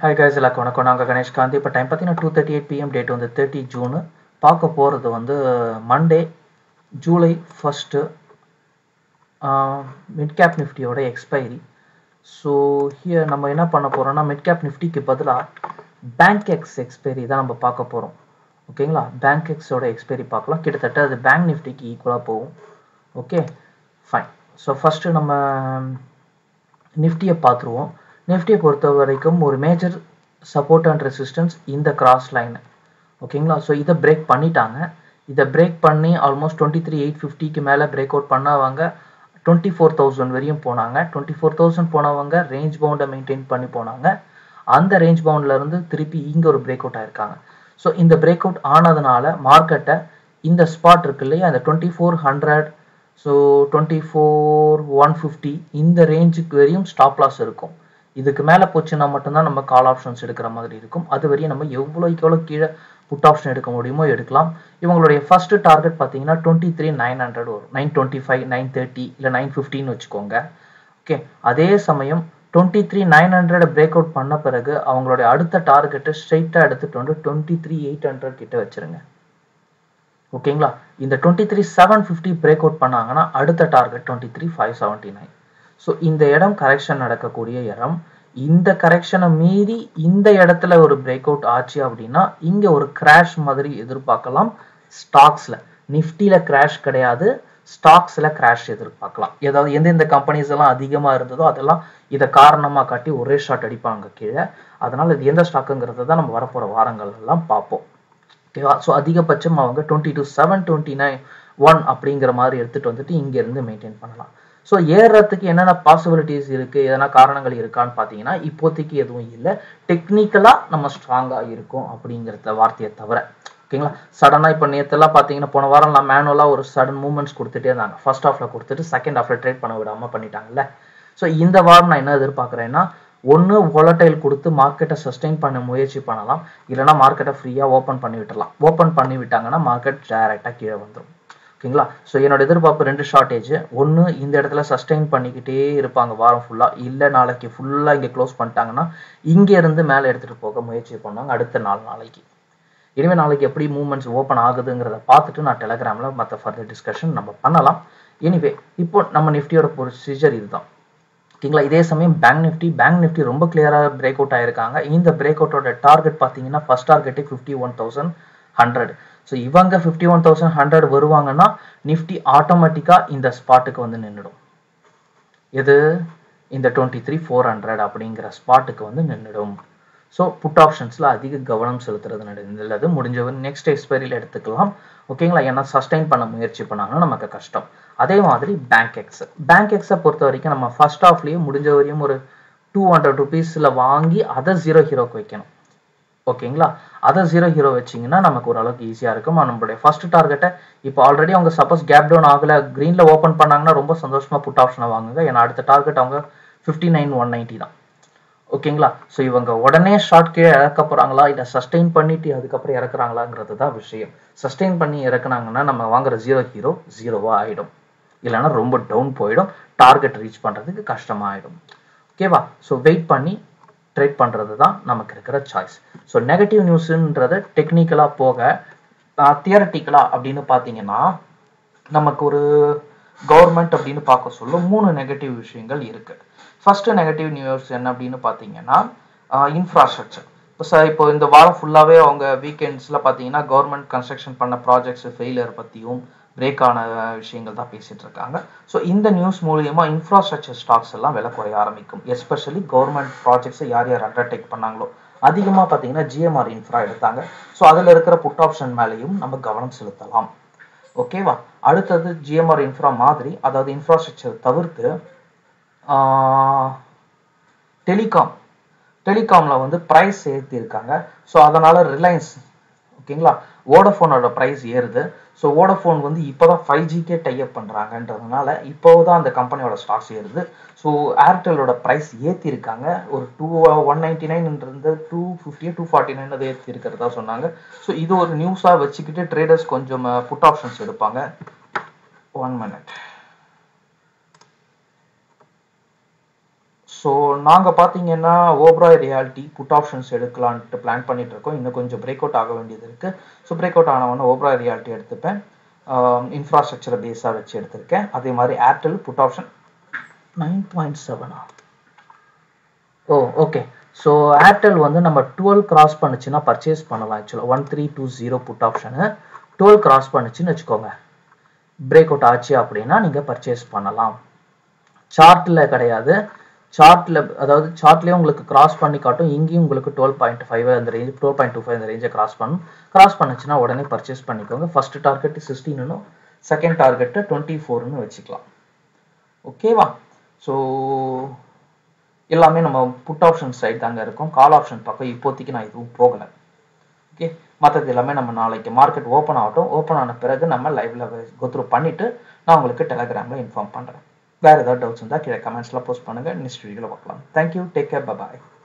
hi guys எல்லாருக்கும் வணக்கம் நாங்கள் கணேஷ் காந்தி இப்போ டைம் பார்த்தீங்கன்னா two thirty eight PM date வந்து தேர்ட்டி ஜூனு பார்க்க போகிறது வந்து Monday July first mid cap நிஃப்டியோட எக்ஸ்பைரி ஸோ ஹியர் நம்ம என்ன பண்ண போகிறோம்னா மிட் கேப் நிஃப்டிக்கு பதிலாக பேங்க் எக்ஸ் எக்ஸ்பைரி தான் நம்ம பார்க்க போகிறோம் ஓகேங்களா பேங்க் எக்ஸோட எக்ஸ்பைரி பார்க்கலாம் கிட்டத்தட்ட அது பேங்க் நிஃப்டிக்கு ஈக்குவலாக போகும் ஓகே ஃபைன் ஸோ ஃபஸ்ட்டு நம்ம நிஃப்டியை பார்த்துருவோம் நிஃப்டியை பொறுத்த வரைக்கும் ஒரு மேஜர் சப்போர்ட் அண்ட் ரெசிஸ்டன்ஸ் இந்த கிராஸ் லைன் ஓகேங்களா ஸோ இதை பிரேக் பண்ணிட்டாங்க இதை பிரேக் பண்ணி ஆல்மோஸ்ட் டுவெண்ட்டி த்ரீ எயிட் ஃபிஃப்டிக்கு மேலே பிரேக் அவுட் பண்ணவங்க டுவெண்ட்டி ஃபோர் தௌசண்ட் வரையும் போனாங்க டுவெண்ட்டி ஃபோர் தௌசண்ட் போனவங்க ரேஞ்ச் பவுண்டை மெயின்டைன் பண்ணி போனாங்க அந்த ரேஞ்ச் பவுண்ட்லேருந்து திருப்பி இங்கே ஒரு பிரேக் அவுட் ஆயிருக்காங்க ஸோ இந்த பிரேக் அவுட் ஆனதுனால மார்க்கெட்டை இந்த ஸ்பாட் இருக்கு இல்லையா இந்த twenty four hundred so twenty four one fifty இந்த ரேஞ்சுக்கு வரையும் ஸ்டாப் லாஸ் இருக்கும் இதுக்கு மேலே போச்சுன்னா மட்டும்தான் நம்ம கால் ஆப்ஷன்ஸ் எடுக்கிற மாதிரி இருக்கும் அது வரையும் நம்ம எவ்வளோக்கு எவ்வளோ கீழே புட் ஆப்ஷன் எடுக்க முடியுமோ எடுக்கலாம் இவங்களுடைய ஃபர்ஸ்ட் டார்கெட் பார்த்தீங்கன்னா டுவெண்ட்டி த்ரீ நைன் ஹண்ட்ரட் வரும் nine twenty five nine thirty இல்லை நைன் ஃபிஃப்டின்னு வச்சுக்கோங்க ஓகே அதே சமயம் twenty three nine hundred break out பண்ண பிறகு அவங்களுடைய அடுத்த டார்கெட்டை ஸ்ட்ரைட்டாக எடுத்துகிட்டு வந்து டுவெண்ட்டி த்ரீ எயிட் ஹண்ட்ரட் கிட்ட வச்சுருங்க ஓகேங்களா இந்த twenty three seven fifty break out பண்ணாங்கன்னா அடுத்த target twenty three five seventy nine so இந்த இடம் கரெக்ஷன் நடக்கக்கூடிய இடம் இந்த கரெக்ஷனை மீறி இந்த இடத்துல ஒரு பிரேக் அவுட் ஆச்சு அப்படின்னா இங்கே ஒரு கிராஷ் மாதிரி எதிர்பார்க்கலாம் ஸ்டாக்ஸில் நிஃப்டியில் கிராஷ் கிடையாது ஸ்டாக்ஸில் கிராஷ் எதிர்பார்க்கலாம் ஏதாவது எந்தெந்த கம்பெனிஸ் எல்லாம் அதிகமாக இருந்ததோ அதெல்லாம் இதை காரணமாக காட்டி ஒரே ஷாட் அடிப்பாங்க கீழே அதனால் இது எந்த ஸ்டாக்குங்கிறத தான் நம்ம வரப்போகிற வாரங்கள் எல்லாம் பார்ப்போம் ஓகேவா ஸோ அதிகபட்சம் அவங்க twenty two seven twenty nine one அப்படிங்கிற மாதிரி எடுத்துகிட்டு வந்துட்டு இங்கேருந்து மெயின்டைன் பண்ணலாம் ஸோ ஏறுறதுக்கு என்னென்ன பாசிபிலிட்டிஸ் இருக்குது எதனா காரணங்கள் இருக்கான்னு பார்த்தீங்கன்னா இப்போதைக்கு எதுவும் இல்லை டெக்னிக்கலாக நம்ம ஸ்ட்ராங்காக இருக்கும் அப்படிங்கிறத வார்த்தையை தவிர ஓகேங்களா சடனாக இப்போ நேற்றுலாம் பார்த்தீங்கன்னா போன வாரம் நான் மேனுவலாக ஒரு சடன் மூவ்மெண்ட்ஸ் கொடுத்துட்டே இருந்தாங்க ஃபர்ஸ்ட் ஹாஃபில் கொடுத்துட்டு செகண்ட் ஹாஃபில் ட்ரேட் பண்ண விடாமல் பண்ணிட்டாங்கல்ல ஸோ இந்த வாரம் நான் என்ன எதிர்பார்க்குறேன்னா ஒன்று volatile கொடுத்து மார்க்கெட்டை சஸ்டெயின் பண்ண முயற்சி பண்ணலாம் இல்லைனா மார்க்கெட்டை ஃப்ரீயாக ஓப்பன் பண்ணி விட்டுறலாம் ஓப்பன் பண்ணி விட்டாங்கன்னா மார்க்கெட் டேரெக்டாக கீழே வந்துடும் ஓகேங்களா ஸோ என்னோட எதிர்பார்ப்பு ரெண்டு ஷார்ட்டேஜ் ஒன்று இந்த இடத்துல சஸ்டெயின் பண்ணிக்கிட்டே இருப்பாங்க வாரம் ஃபுல்லாக இல்லை நாளைக்கு ஃபுல்லாக இங்கே க்ளோஸ் பண்ணிட்டாங்கன்னா இங்கே இருந்து மேலே எடுத்துகிட்டு போக முயற்சி பண்ணுவாங்க அடுத்த நாலு நாளைக்கு இனிமேல் நாளைக்கு எப்படி மூவ்மெண்ட்ஸ் ஓப்பன் ஆகுதுங்கிறத பார்த்துட்டு நான் டெலகிராமில் மற்ற ஃபர்தர் டிஸ்கஷன் நம்ம பண்ணலாம் எனிவே இப்போ நம்ம நிஃப்டியோட ப்ரொசீஜர் இதுதான் ஓகேங்களா இதே சமயம் பேங்க் நிஃப்டி பேங்க் நிஃப்டி ரொம்ப கிளியராக பிரேக் அவுட் ஆயிருக்காங்க இந்த பிரேக் அவுட்டோட டார்கெட் பார்த்தீங்கன்னா ஃபர்ஸ்ட் டார்கெட்டே fifty one thousand hundred so இவங்க ஃபிஃப்டி ஒன் தௌசண்ட் ஹண்ட்ரட் வருவாங்கன்னா நிஃப்டி ஆட்டோமேட்டிக்காக இந்த ஸ்பாட்டுக்கு வந்து நின்றுடும் எது இந்த டுவெண்ட்டி த்ரீ ஃபோர் ஹண்ட்ரட் அப்படிங்கிற ஸ்பாட்டுக்கு வந்து நின்றுடும் ஸோ புட் ஆப்ஷன்ஸில் அதிக கவனம் செலுத்துறது நல்லது முடிஞ்சவன் நெக்ஸ்ட் எக்ஸ்பைரியில் எடுத்துக்கலாம் ஓகேங்களா ஏன்னா சஸ்டைன் பண்ண முயற்சி பண்ணாங்கன்னா நமக்கு கஷ்டம் அதே மாதிரி பேங்க் எக்ஸ் பேங்க் எக்ஸை பொறுத்த வரைக்கும் நம்ம ஃபர்ஸ்ட் ஆஃப்லேயே முடிஞ்ச வரையும் ஒரு டூ ஹண்ட்ரட் ருபீஸில் வாங்கி அதை ஜீரோ ஹீரோக்கு வைக்கணும் ஓகேங்களா அதை ஜீரோ ஹீரோ வச்சிங்கன்னா நமக்கு ஓரளவுக்கு ஈஸியாக இருக்கும் நம்மளுடைய ஃபர்ஸ்ட் டார்கெட்டை இப்போ ஆல்ரெடி அவங்க சப்போஸ் கேப் டவுன் ஆகலை க்ரீனில் ஓப்பன் பண்ணாங்கன்னா ரொம்ப சந்தோஷமாக புட் ஆப்ஷனை வாங்குங்க ஏன்னா அடுத்த டார்கெட் அவங்க ஃபிஃப்டி நைன் ஒன் நைன்ட்டி தான் ஓகேங்களா ஸோ இவங்க உடனே ஷார்ட் கீழே இறக்க போகிறாங்களா இல்லை சஸ்டெயின் பண்ணிட்டு அதுக்கப்புறம் இறக்குறாங்களாங்கிறது தான் விஷயம் சஸ்டெயின் பண்ணி இறக்குனாங்கன்னா நம்ம வாங்குற ஜீரோ ஹீரோ ஜீரோவாக ஆகிடும் இல்லைன்னா ரொம்ப டவுன் போயிடும் டார்கெட் ரீச் பண்ணுறதுக்கு கஷ்டமாக ஆகிடும் ஓகேவா ஸோ வெயிட் பண்ணி ட்ரேட் பண்ணுறது தான் நமக்கு இருக்கிற சாய்ஸ் ஸோ நெகட்டிவ் நியூஸுன்றது டெக்னிக்கலாக போக தியரட்டிக்கலாக அப்படின்னு பார்த்தீங்கன்னா நமக்கு ஒரு கவர்மெண்ட் அப்படின்னு பார்க்க சொல்ல மூணு நெகட்டிவ் விஷயங்கள் இருக்குது ஃபர்ஸ்ட் நெகட்டிவ் நியூஸ் என்ன அப்படின்னு பார்த்தீங்கன்னா இன்ஃப்ராஸ்ட்ரக்சர் இப்போ சார் இப்போ இந்த வாரம் ஃபுல்லாகவே அவங்க வீக்கெண்ட்ஸில் பார்த்தீங்கன்னா கவர்மெண்ட் கன்ஸ்ட்ரக்ஷன் பண்ண ப்ராஜெக்ட்ஸ் ஃபெயிலியர் பற்றியும் பிரேக் ஆன விஷயங்கள் தான் பேசிட்டு இருக்காங்க ஸோ இந்த நியூஸ் மூலியமா இன்ஃப்ராஸ்ட்ரக்சர் ஸ்டாக்ஸ் எல்லாம் விலை குறைய ஆரம்பிக்கும் எஸ்பெஷலி கவர்மெண்ட் ப்ராஜெக்ட்ஸை யார் யார் அண்டர்டேக் பண்ணாங்களோ அதிகமாக பார்த்தீங்கன்னா ஜிஎம்ஆர் இன்ஃப்ரா எடுத்தாங்க ஸோ அதில் இருக்கிற புட் ஆப்ஷன் மேலேயும் நம்ம கவனம் செலுத்தலாம் ஓகேவா அடுத்தது ஜிஎம்ஆர் இன்ஃப்ரா மாதிரி அதாவது இன்ஃப்ராஸ்ட்ரக்சர் தவிர்த்து டெலிகாம் டெலிகாமில் வந்து ப்ரைஸ் ஏற்றிருக்காங்க ஸோ அதனால் ரிலையன்ஸ் ஓகேங்களா ஓடஃபோனோட ப்ரைஸ் ஏறுது ஸோ ஓடஃபோன் வந்து இப்போ தான் ஃபைவ் ஜிக்கே டைப் பண்ணுறாங்கன்றதுனால இப்போ தான் அந்த கம்பெனியோட ஸ்டாக்ஸ் ஏறுது ஸோ ஏர்டெலோட ப்ரைஸ் ஏற்றிருக்காங்க ஒரு டூ ஒன் நைன்டி நைன்ன்றது two fifty two forty nine அது ஏற்றி இருக்கிறதா சொன்னாங்க ஸோ இது ஒரு நியூஸாக வச்சுக்கிட்டு ட்ரேடர்ஸ் கொஞ்சம் புட் ஆப்ஷன்ஸ் எடுப்பாங்க ஒன் மினிட் ஸோ நாங்கள் பார்த்தீங்கன்னா ஓப்ராய் ரியாலிட்டி புட் ஆப்ஷன்ஸ் எடுக்கலான்ட்டு பிளான் பண்ணிட்டு இருக்கோம் இன்னும் கொஞ்சம் பிரேக் அவுட் ஆக வேண்டியது இருக்குது ஸோ பிரேக் அவுட் ஆனவொன்னே ஓப்ராய் ரியாலிட்டி எடுத்துப்பேன் இன்ஃப்ராஸ்ட்ரக்சரை பேஸாக வச்சு எடுத்திருக்கேன் அதே மாதிரி Airtel put option nine point செவனா ஓ ஓகே ஸோ ஏர்டெல் வந்து நம்ம டுவெல் கிராஸ் பண்ணுச்சுன்னா பர்ச்சேஸ் பண்ணலாம் ஆக்சுவலாக one three two zero put option twelve cross பண்ணுச்சுன்னு வச்சுக்கோங்க பிரேக் அவுட் ஆச்சு அப்படின்னா நீங்கள் பர்ச்சேஸ் பண்ணலாம் சார்ட்டில் கிடையாது சார்ட்டில் அதாவது சார்ட்லேயே உங்களுக்கு கிராஸ் பண்ணி காட்டும் இங்கேயும் உங்களுக்கு டுவெல் பாயிண்ட் ஃபைவ் அந்த range twelve point two five அந்த ரேஞ்சை கிராஸ் பண்ணும் கிராஸ் பண்ணுச்சுன்னா உடனே பர்ச்சேஸ் பண்ணிக்கோங்க ஃபர்ஸ்ட் டார்கெட் சிக்ஸ்டீன்னு செகண்ட் டார்கெட்டு டுவெண்ட்டி ஃபோர்னு வச்சுக்கலாம் ஓகேவா ஸோ எல்லாமே நம்ம புட் ஆப்ஷன் சைட் தாங்க இருக்கும் கால் ஆப்ஷன் பக்கம் இப்போதைக்கு நான் எதுவும் போகலை ஓகே மற்றது எல்லாமே நம்ம நாளைக்கு மார்க்கெட் ஓப்பன் ஆகட்டும் ஓப்பன் ஆன பிறகு நம்ம லைவ்ல கோத்ரூ பண்ணிட்டு நான் உங்களுக்கு டெலகிராமில் இன்ஃபார்ம் பண்ணுறேன் வேறு ஏதாவது டவுட்ஸ் இருந்தால் கீழே கமெண்ட்ஸில் போஸ்ட் பண்ணுங்கள் நெக்ஸ்ட் வீடியோவில் பார்க்கலாம் தேங்க்யூ டேக் கேர் பாய்